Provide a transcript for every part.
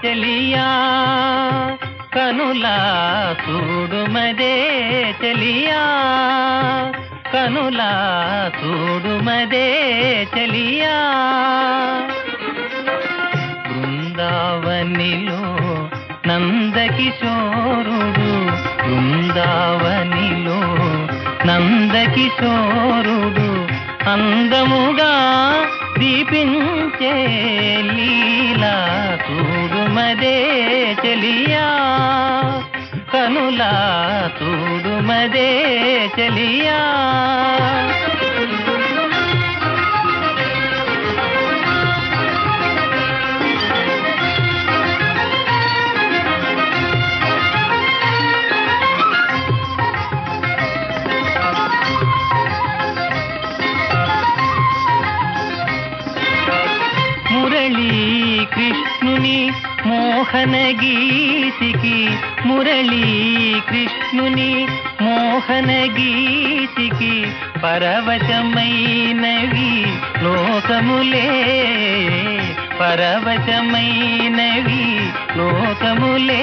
చెలియా కనులా చూడుమదే చెలియా కనులా చూడుమదే చెలియా బృందావనిలో నందకిశోరుడు బృందావనిలో నందకిశోరుడు అందముగా దీపించే లీలా చూడుమదే చెలియా కనులా చూడుమదే చెలియా మురళీ కృష్ణుని మోహన గీతికి మురళీ కృష్ణుని మోహన గీతికి పరవశమైనవి లోకములే పరవశమైనవి లోకములే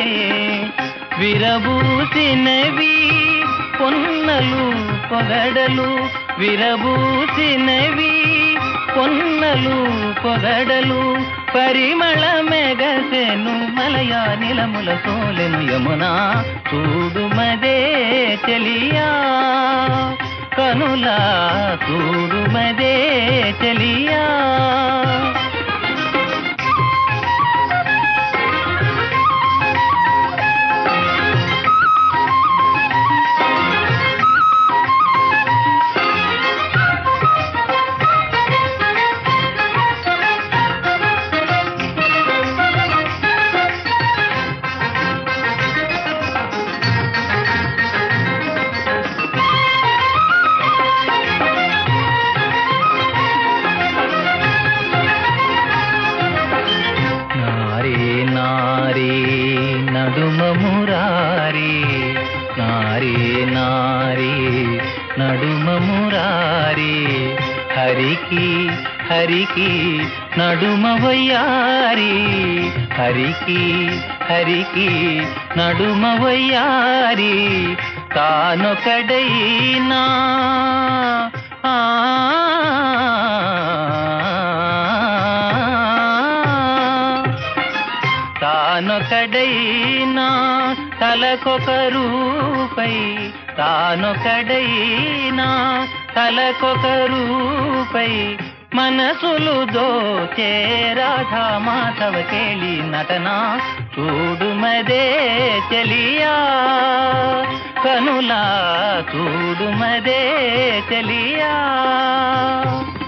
విరబూసినవి పొన్నలు పొగడలు విరబూసినవి పొన్నలు పొగడలు పరిమళ మెగసెను మలయా నిలముల సోలెను యమునా చూడుమదే చెలియా కనులా చూడుమదే చెలియా నారే నారే నడుమ మురారే నారే నారే నడుమ మురారే హరికి హరికి నడుమ వయ్యారి హరికి హరికి నడుమ వయ్యారి తానొకడైనా ఆ తానొకడైనా తలకొక రూపై తానొకడైనా తలకొక రూపై మనసులు దోచే రాధా మాధవ కేళి నటన చూడుమదే చెలియా కనులా చూడుమదే చెలియా